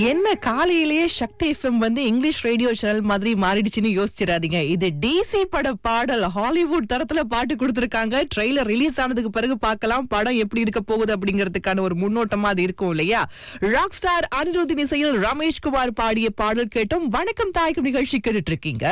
என்ன காலையிலேயே சக்தி எஃப்எம் வந்து இங்கிலீஷ் ரேடியோ சேனல் மாதிரி மாறிடுச்சுன்னு யோசிச்சிடாதீங்க இது டிசி பட பாடல் ஹாலிவுட் தரத்துல பாட்டு கொடுத்திருக்காங்க ட்ரெய்லர் ரிலீஸ் ஆனதுக்கு பிறகு பார்க்கலாம் படம் எப்படி இருக்க போகுது அப்படிங்கிறதுக்கான ஒரு முன்னோட்டமா அது இருக்கும் இல்லையா ராக் ஸ்டார் அனிருத்தின் இசையில் ரமேஷ் குமார் பாடிய பாடல் கேட்டோம் வணக்கம் தாய்க்கும் நிகழ்ச்சி கேட்டுட்டு இருக்கீங்க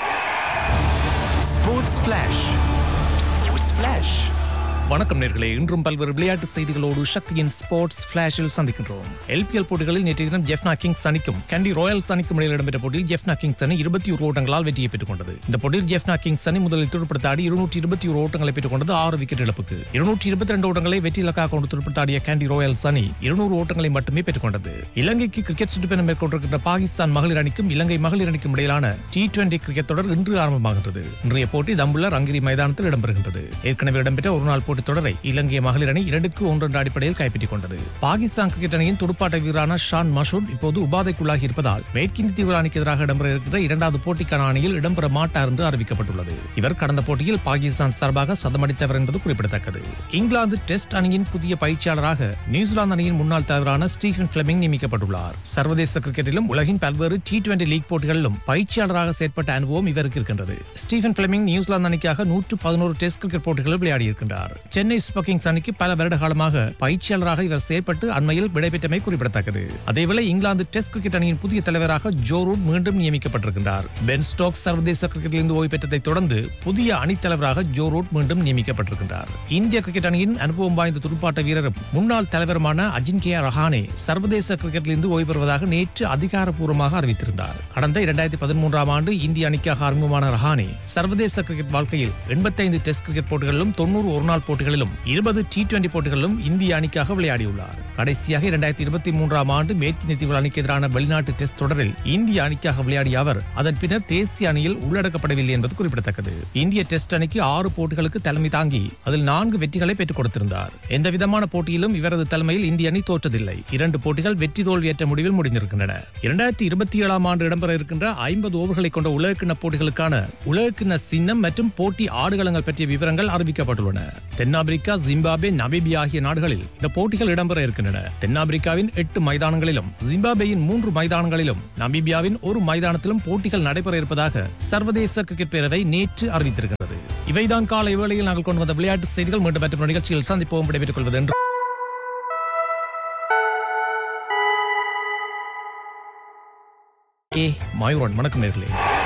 ஸ்போர்ட்ஸ் ஃபிளாஷ் ஸ்போர்ட்ஸ் ஃபிளாஷ் வணக்கம் நேர்களே இன்றும் பல்வேறு விளையாட்டு செய்திகளோடு சக்தியின் ஸ்போர்ட்ஸ் பிளாஷில் சந்திக்கின்றோம் எல்பிஎல் போட்டிகளில் நேற்றைய தினம் ஜெஃப்னா கிங்ஸ் அணிக்கும் கேண்டி ராயல்ஸ் அணிக்கும் இடையில் இடம்பெற்ற போட்டியில் ஜெஃப்னா கிங்ஸ் அணி இருபத்தி ஒரு ஓட்டங்களால் வெற்றியை பெற்றுக் கொண்டது இந்த போட்டியில் ஜெஃப்னா கிங்ஸ் அணி முதலில் துடுப்படுத்த ஆடி இருநூற்றி இருபத்தி ஒரு ஓட்டங்களை பெற்றுக் கொண்டது ஆறு விக்கெட் இழப்புக்கு இருநூற்றி இருபத்தி ரெண்டு ஓட்டங்களை வெற்றி இலக்காக கொண்டு துடுப்படுத்தாடிய கேண்டி ராயல்ஸ் அணி இருநூறு ஓட்டங்களை மட்டுமே பெற்றுக் கொண்டது இலங்கைக்கு கிரிக்கெட் சுற்றுப்பயணம் மேற்கொண்டிருக்கின்ற பாகிஸ்தான் மகளிர் அணிக்கும் இலங்கை மகளிர் அணிக்கும் இடையிலான டி டுவெண்டி கிரிக்கெட் தொடர் இன்று ஆரம்பமாகின்றது இன்றைய போட்டி தம்புள்ள ரங்கிரி மைதானத்தில் இடம்பெறுகின்றது ஏற்கனவே இடம்பெற்ற ஒருநாள் போட்டித் தொடரை இலங்கை மகளிர் அணி இரண்டுக்கு ஒன்று என்ற அடிப்படையில் கைப்பற்றிக் கொண்டது பாகிஸ்தான் கிரிக்கெட் அணியின் துடுப்பாட்ட வீரரான ஷான் மசூத் இப்போது உபாதைக்குள்ளாகி இருப்பதால் மேற்கிந்திய தீவுகள் அணிக்கு எதிராக இடம்பெற இருக்கிற இரண்டாவது போட்டிக்கான அணியில் இடம்பெற மாட்டார் என்று அறிவிக்கப்பட்டுள்ளது இவர் கடந்த போட்டியில் பாகிஸ்தான் சார்பாக சதமடித்தவர் என்பது குறிப்பிடத்தக்கது இங்கிலாந்து டெஸ்ட் அணியின் புதிய பயிற்சியாளராக நியூசிலாந்து அணியின் முன்னாள் தலைவரான ஸ்டீஃபன் பிளமிங் நியமிக்கப்பட்டுள்ளார் சர்வதேச கிரிக்கெட்டிலும் உலகின் பல்வேறு டி டுவெண்டி லீக் போட்டிகளிலும் பயிற்சியாளராக செயற்பட்ட அனுபவம் இவருக்கு இருக்கின்றது ஸ்டீஃபன் பிளமிங் நியூசிலாந்து அணிக்காக நூற்று பதினோரு டெஸ்ட் கிரிக்கெட் போட்டிகளில் விளையாடியிருக்கின்றார் சென்னை சூப்பர் கிங்ஸ் அணிக்கு பல வருட காலமாக பயிற்சியாளராக இவர் செயற்பட்டு அண்மையில் விடைபெற்றமை குறிப்பிடத்தக்கது அதேவேளை இங்கிலாந்து டெஸ்ட் கிரிக்கெட் அணியின் புதிய தலைவராக ஜோ ரூட் மீண்டும் நியமிக்கப்பட்டிருக்கின்றார் பென் ஸ்டோக்ஸ் சர்வதேச கிரிக்கெட்டிலிருந்து ஓய்வு பெற்றதை தொடர்ந்து புதிய அணித்தலைவராக ஜோ ரூட் மீண்டும் நியமிக்கப்பட்டிருக்கின்றார் இந்திய கிரிக்கெட் அணியின் அனுபவம் வாய்ந்த துடுப்பாட்ட வீரரும் முன்னாள் தலைவருமான அஜின்கியா ரஹானே சர்வதேச கிரிக்கெட்டிலிருந்து ஓய்வு பெறுவதாக நேற்று அதிகாரப்பூர்வமாக அறிவித்திருந்தார் கடந்த இரண்டாயிரத்தி பதிமூன்றாம் ஆண்டு இந்திய அணிக்காக அறிமுகமான ரஹானே சர்வதேச கிரிக்கெட் வாழ்க்கையில் எண்பத்தைந்து டெஸ்ட் கிரிக்கெட் போட்டிகளிலும் தொண்ணூறு ஒருநாள் போட்டிகளிலும் இருபது டி டுவெண்டி போட்டிகளிலும் இந்திய அணிக்காக விளையாடியுள்ளார் கடைசியாக இரண்டாயிரத்தி இருபத்தி மூன்றாம் ஆண்டு மேற்கிந்திய தீவுகள் அணிக்கு எதிரான வெளிநாட்டு டெஸ்ட் தொடரில் இந்திய அணிக்காக விளையாடிய அவர் அதன் பின்னர் தேசிய அணியில் உள்ளடக்கப்படவில்லை என்பது குறிப்பிடத்தக்கது இந்திய டெஸ்ட் அணிக்கு ஆறு போட்டிகளுக்கு தலைமை தாங்கி அதில் நான்கு வெற்றிகளை பெற்றுக் கொடுத்திருந்தார் எந்த விதமான போட்டியிலும் இவரது தலைமையில் இந்திய அணி தோற்றதில்லை இரண்டு போட்டிகள் வெற்றி தோல்வியற்ற முடிவில் முடிந்திருக்கின்றன இரண்டாயிரத்தி இருபத்தி ஏழாம் ஆண்டு இடம்பெற இருக்கின்ற ஐம்பது ஓவர்களை கொண்ட உலகக்கிண்ண போட்டிகளுக்கான உலகக்கிண்ண சின்னம் மற்றும் போட்டி ஆடுகளங்கள் பற்றிய விவரங்கள் அறிவிக்கப்பட்டுள்ளன தென்னாப்பிரிக்கா ஜிம்பாப்வே நமீபியா ஆகிய நாடுகளில் இந்த போட்டிகள் இடம்பெற இருக்கின்றன தென்னாப்பிரிக்காவின் எட்டு மைதானங்களிலும் ஜிம்பாப்வேயின் மூன்று மைதானங்களிலும் நமீபியாவின் ஒரு மைதானத்திலும் போட்டிகள் நடைபெற இருப்பதாக சர்வதேச கிரிக்கெட் பேரவை நேற்று அறிவித்திருக்கிறது இவைதான் காலை வேளையில் நாங்கள் கொண்டு வந்த விளையாட்டு செய்திகள் மீண்டும் மற்ற நிகழ்ச்சியில் சந்திப்போம் விடைபெற்றுக் கொள்வது என்று ஏ மாயூரன் வணக்கம் நேர்களே